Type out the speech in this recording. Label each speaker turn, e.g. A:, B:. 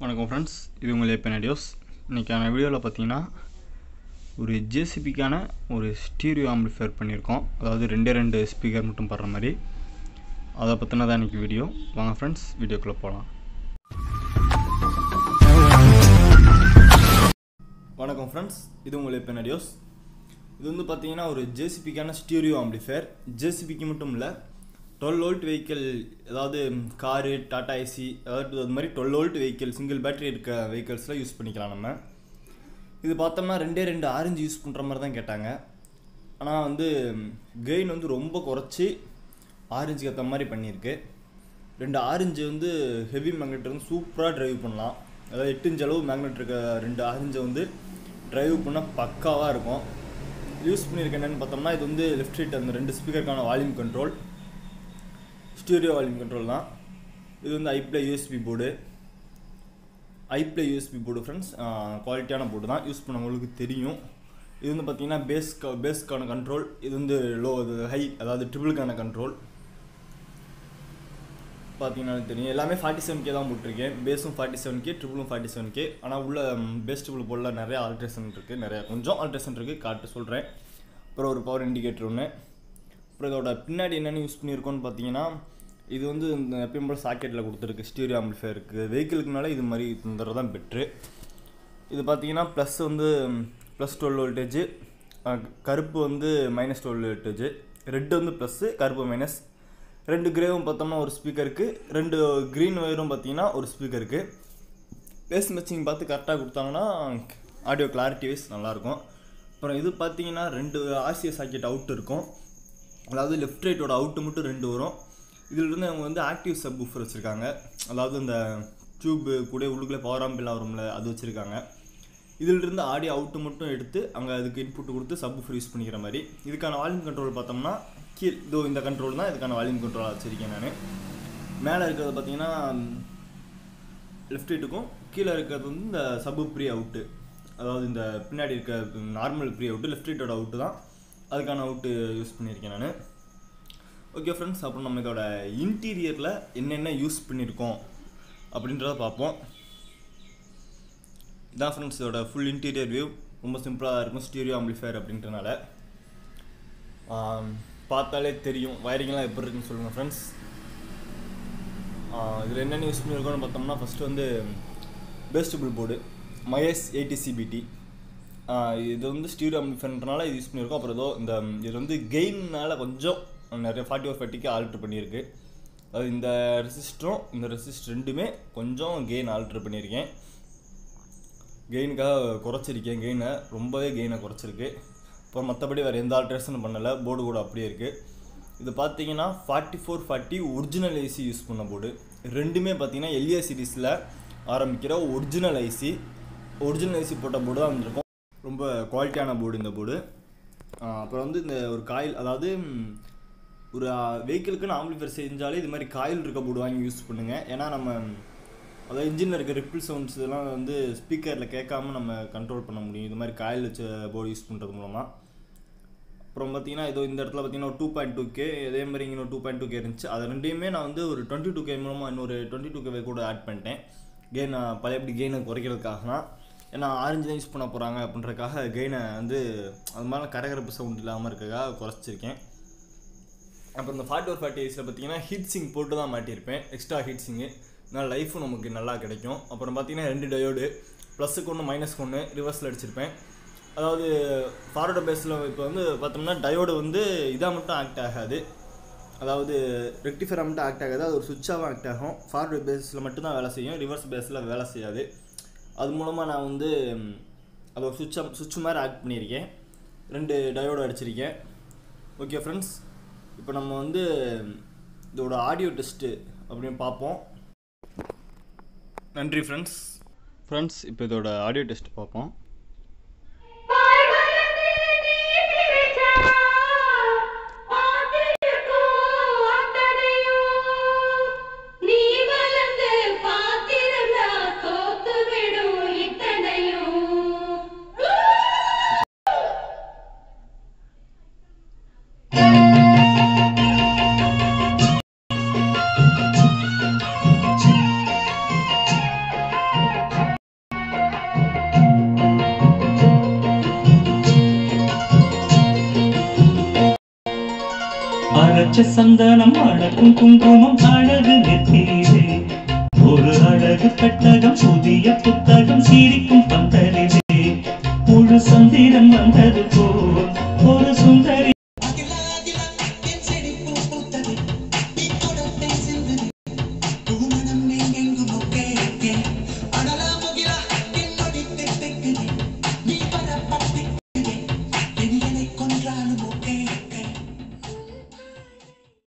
A: வணக்கம் ஃப்ரெண்ட்ஸ் இது உங்கள் ஏப்பன் ஐடியோஸ் இன்றைக்கான வீடியோவில் பார்த்தீங்கன்னா ஒரு ஜேசிபிக்கான ஒரு ஸ்டீரியோ ஆம்பிளிஃபையர் பண்ணியிருக்கோம் அதாவது ரெண்டே ரெண்டு ஸ்பீக்கர் மட்டும் படுற மாதிரி அதை பற்றின தான் இன்றைக்கி வீடியோ வாங்க ஃப்ரெண்ட்ஸ் வீடியோக்குள்ளே போகலாம் வணக்கம் ஃப்ரெண்ட்ஸ் இது உங்கள் ஏப்பன் ஐடியோஸ் இது வந்து பார்த்தீங்கன்னா ஒரு ஜேசிபிக்கான ஸ்டீரியோ ஆம்பிளிஃபையர் ஜேசிபிக்கு மட்டும் இல்லை டுவெல் வோல்ட் வெஹிக்கிள் அதாவது காரு டாடா ஏசி அதாவது அது மாதிரி twelve volt vehicle single battery இருக்க வெஹிக்கிள்ஸில் யூஸ் பண்ணிக்கலாம் நம்ம இது பார்த்தோம்னா ரெண்டே ரெண்டு ஆரஞ்சு யூஸ் பண்ணுற மாதிரி தான் கேட்டாங்க ஆனால் வந்து கெயின் வந்து ரொம்ப குறைச்சி ஆரஞ்சுக்கு ஏற்ற மாதிரி பண்ணியிருக்கு ரெண்டு ஆரஞ்சு வந்து ஹெவி மேக்னெட் வந்து சூப்பராக டிரைவ் பண்ணலாம் அதாவது எட்டு இன்ச் அளவு மேக்னெட் இருக்க ரெண்டு ஆரஞ்சை வந்து டிரைவ் பண்ணால் பக்காவாக இருக்கும் யூஸ் பண்ணியிருக்கேன் என்னென்னு பார்த்தோம்னா இது வந்து லெஃப்ட் சைட் அந்த ரெண்டு ஸ்பீக்கருக்கான volume control stereo volume control தான் இது வந்து iPlay USB board iPlay USB board friends குவாலிட்டியான போர்டு தான் யூஸ் பண்ணவங்களுக்கு தெரியும் இது வந்து பார்த்தீங்கன்னா பேஸ் பேஸ்க்கான கண்ட்ரோல் இது வந்து லோ இது ஹை அதாவது ட்ரிபிளுக்கான கண்ட்ரோல் பார்த்தீங்கன்னா தெரியும் எல்லாமே ஃபார்ட்டி செவன் கே தான் போட்டிருக்கேன் பேஸும் ஃபார்ட்டி செவன் கே ட்ரிபிளும் ஃபார்ட்டி செவன் கே ஆனால் உள்ள பேஸ் ட்ரிபிள் போர்டில் நிறைய ஆல்ட்ரேஷன் இருக்குது நிறைய கொஞ்சம் ஆல்ட்ரேஷன் இருக்குது காட்டு சொல்கிறேன் அப்புறம் ஒரு பவர் இண்டிகேட்டர் ஒன்று அப்புறம் இதோட பின்னாடி என்னென்ன யூஸ் பண்ணியிருக்கோன்னு பார்த்தீங்கன்னா இது வந்து இந்த எப்பயும் போல் சாக்கெட்டில் கொடுத்துருக்கு ஸ்டீரியோ ஆம்பிளிஃபையருக்கு வெஹிக்கிளுக்குனால இது மாதிரி தந்துடுறது தான் பெட்ரு இது பார்த்தீங்கன்னா ப்ளஸ் வந்து ப்ளஸ் டுவெல் வோல்டேஜ் கருப்பு வந்து மைனஸ் டுவெல் வோல்டேஜ் ரெட்டு வந்து ப்ளஸ்ஸு கருப்பு மைனஸ் ரெண்டு கிரேவும் பார்த்தோம்னா ஒரு ஸ்பீக்கருக்கு ரெண்டு க்ரீன் ஒயரும் பார்த்தீங்கன்னா ஒரு ஸ்பீக்கருக்கு பேஸ் மேட்சிங் பார்த்து கரெக்டாக கொடுத்தாங்கன்னா ஆடியோ கிளாரிட்டி வைஸ் நல்லாயிருக்கும் அப்புறம் இது பார்த்தீங்கன்னா ரெண்டு ஆர்சிஎஸ் சாக்கெட் அவுட் இருக்கும் அதாவது லெஃப்ட் ரைட்டோட அவுட்டு மட்டும் ரெண்டு வரும் இதிலிருந்து அவங்க வந்து ஆக்டிவ் சப் ஊஃபர் வச்சுருக்காங்க அதாவது இந்த டியூப்பு கூட உள்ளுக்குள்ளே பவர் ஆம்பிளாக வரும்ல அது வச்சுருக்காங்க இதிலிருந்து ஆடியோ அவுட்டு மட்டும் எடுத்து அங்கே அதுக்கு இன்புட் கொடுத்து சப் ஊஃபர் யூஸ் பண்ணிக்கிற மாதிரி இதுக்கான வால்யூம் கண்ட்ரோல் பார்த்தோம்னா கீழ் இதோ இந்த கண்ட்ரோல் தான் இதுக்கான வால்யூம் கண்ட்ரோலாக வச்சுருக்கேன் நான் மேலே இருக்கிறது பார்த்தீங்கன்னா லெஃப்ட் ரைட்டுக்கும் கீழே இருக்கிறது வந்து இந்த சப்பு ப்ரீ அவுட்டு அதாவது இந்த பின்னாடி இருக்க நார்மல் ப்ரீ அவுட்டு லெஃப்ட் ரைட்டோட அவுட்டு தான் அதுக்கான அவுட்டு யூஸ் பண்ணியிருக்கேன் நான் ஓகே ஃப்ரெண்ட்ஸ் அப்புறம் நம்ம இதோட இன்டீரியரில் என்னென்ன யூஸ் பண்ணியிருக்கோம் அப்படின்றத பார்ப்போம் இதான் ஃப்ரெண்ட்ஸ் இதோட ஃபுல் இன்டீரியர் வியூ ரொம்ப சிம்பிளாக இருக்கும் ஸ்டீரியோ ஆம்பிளிஃபையர் அப்படின்றனால பார்த்தாலே தெரியும் வயரிங்லாம் எப்படி இருக்குன்னு சொல்லுங்கள் ஃப்ரெண்ட்ஸ் இதில் என்னென்ன யூஸ் பண்ணியிருக்கோம்னு பார்த்தோம்னா ஃபஸ்ட்டு வந்து பேஸ்டபிள் போர்டு மயஸ் எயிட்டி சிபிடி இது வந்து ஸ்டீரியோ ஆம்பிளிஃபையர்ன்றனால இது யூஸ் பண்ணியிருக்கோம் அப்புறம் ஏதோ இந்த இது வந்து கெயின்னால கொஞ்சம் நிறைய ஃபார்ட்டி ஒரு ஃபார்ட்டிக்கு ஆல்ட்ரு பண்ணியிருக்கு அது இந்த ரெசிஸ்டரும் இந்த ரெசிஸ்ட் ரெண்டுமே கொஞ்சம் கெயின் ஆல்ட்ரு பண்ணியிருக்கேன் கெயினுக்காக குறைச்சிருக்கேன் கெயினை ரொம்பவே கெயினை குறைச்சிருக்கு அப்புறம் மற்றபடி வேறு எந்த ஆல்ட்ரேஷனும் பண்ணலை போர்டு கூட அப்படியே இருக்குது இது பார்த்தீங்கன்னா forty four forty original IC use பண்ண போர்டு ரெண்டுமே பார்த்தீங்கன்னா எல்ஏ சீரீஸில் ஆரம்பிக்கிற ஒரிஜினல் ஐசி ஒரிஜினல் ஐசி போட்ட போர்டு தான் வந்திருக்கும் ரொம்ப குவாலிட்டியான போர்டு இந்த போர்டு அப்புறம் வந்து இந்த ஒரு காயில் அதாவது ஒரு வெஹிக்கிளுக்குன்னு ஆம்பிளிஃபையர் செஞ்சாலே இது மாதிரி காயில் இருக்க போர்டு வாங்கி யூஸ் பண்ணுங்கள் ஏன்னா நம்ம அதாவது இன்ஜினில் இருக்க ரிப்பிள் சவுண்ட்ஸ் இதெல்லாம் வந்து ஸ்பீக்கரில் கேட்காம நம்ம கண்ட்ரோல் பண்ண முடியும் இது மாதிரி காயில் வச்ச போர்டு யூஸ் பண்ணுறது மூலமாக அப்புறம் பார்த்தீங்கன்னா இதோ இந்த இடத்துல பார்த்தீங்கன்னா ஒரு டூ பாயிண்ட் டூ கே இதே மாதிரி இங்கே டூ பாயிண்ட் டூ கே இருந்துச்சு அது ரெண்டையுமே நான் வந்து ஒரு டுவெண்ட்டி டூ கே மூலமாக இன்னொரு டுவெண்ட்டி டூ கே கூட ஆட் பண்ணிட்டேன் கெயின் பழையபடி கெயினை குறைக்கிறதுக்காக தான் ஏன்னா ஆரஞ்சு தான் யூஸ் பண்ண போகிறாங்க அப்படின்றக்காக கெயினை வந்து அது மாதிரி கரகரப்பு சவுண்ட் இல்லாமல் இருக்கக்காக குறைச்சிருக்கேன் அப்புறம் இந்த ஃபார்ட்டி ஒரு ஃபார்ட்டி எயிட்ஸில் பார்த்தீங்கன்னா ஹீட் சிங் போட்டு தான் மாட்டியிருப்பேன் எக்ஸ்ட்ரா ஹீட் சிங்கு இதனால் லைஃபும் நமக்கு நல்லா கிடைக்கும் அப்புறம் பார்த்தீங்கன்னா ரெண்டு டயோடு ப்ளஸுக்கு ஒன்று மைனஸ்க்கு ஒன்று ரிவர்ஸில் அடிச்சிருப்பேன் அதாவது ஃபார்வர்டு பேஸில் இப்போ வந்து பார்த்தோம்னா டயோடு வந்து இதாக மட்டும் ஆக்ட் ஆகாது அதாவது ரெக்டிஃபராக மட்டும் ஆக்ட் ஆகாது அது ஒரு சுவிட்சாகவும் ஆக்ட் ஆகும் ஃபார்வர்டு பேஸில் மட்டும்தான் வேலை செய்யும் ரிவர்ஸ் பேஸில் வேலை செய்யாது அது மூலமாக நான் வந்து அதை ஒரு சுவிட்சை சுவிட்ச் மாதிரி ஆக்ட் பண்ணியிருக்கேன் ரெண்டு டயோடு அடிச்சிருக்கேன் ஓகே ஃப்ரெண்ட்ஸ் இப்போ நம்ம வந்து இதோட ஆடியோ டெஸ்ட்டு அப்படின்னு பார்ப்போம் நன்றி ஃப்ரெண்ட்ஸ் ஃப்ரெண்ட்ஸ் இப்போ இதோட ஆடியோ டெஸ்ட் பார்ப்போம்
B: அரைச்ச சந்தனம் அழகும் குங்குமம் அழகு நெத்தியிலே ஒரு அழகு பெட்டகம் புதிய புத்தகம் சிரிக்கும் பந்தலிலே முழு சந்திரன் வந்தது போல் ஒரு சுந்தரி